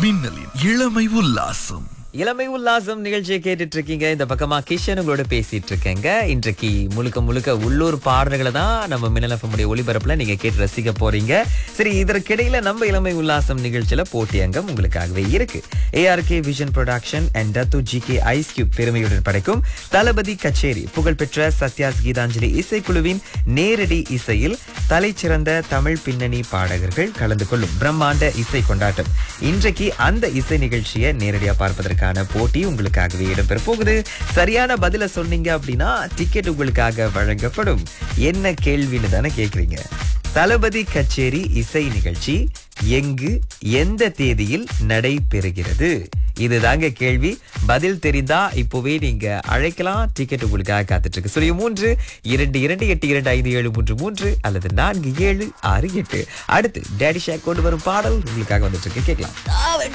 மின்னலின் இளமை உல்லாசம் இளமை உல்லாசம் நிகழ்ச்சியை கேட்டுட்டு இருக்கீங்க இந்த பக்கமா கிஷன் உங்களோட பேசிட்டு இருக்கேங்க இன்றைக்கு முழுக்க முழுக்க உள்ளூர் பாடல்களை தான் நம்ம மின்னலஃபமுடைய ஒளிபரப்புல நீங்க கேட்டு ரசிக்க போறீங்க சரி இதற்கிடையில நம்ம இளமை உல்லாசம் நிகழ்ச்சியில போட்டி அங்கம் உங்களுக்காகவே இருக்கு ஏஆர்கே விஷன் ப்ரொடக்ஷன் அண்ட் டத்து ஜி கே ஐஸ் கியூப் பெருமையுடன் படைக்கும் தளபதி கச்சேரி புகழ்பெற்ற சத்யாஸ் கீதாஞ்சலி இசைக்குழுவின் நேரடி இசையில் தலைச்சிறந்த தமிழ் பின்னணி பாடகர்கள் கலந்து கொள்ளும் பிரம்மாண்ட இசை கொண்டாட்டம் இன்றைக்கு அந்த இசை நிகழ்ச்சியை நேரடியா பார்ப்பதற்கான போட்டி உங்களுக்காகவே இடம்பெற போகுது சரியான பதில சொன்னீங்க அப்படின்னா டிக்கெட் உங்களுக்காக வழங்கப்படும் என்ன கேள்வின்னு தானே கேக்குறீங்க தளபதி கச்சேரி இசை நிகழ்ச்சி எங்கு எந்த தேதியில் நடைபெறுகிறது இதுதாங்க கேள்வி பதில் தெரிந்தா இப்போவே நீங்க அழைக்கலாம் டிக்கெட் உங்களுக்காக காத்துட்டு இருக்கு சுழிய மூன்று இரண்டு இரண்டு எட்டு இரண்டு ஐந்து ஏழு மூன்று மூன்று அல்லது நான்கு ஏழு ஆறு எட்டு அடுத்து டேடி ஷேக் கொண்டு வரும் பாடல் உங்களுக்காக வந்துட்டு இருக்கு கேட்கலாம்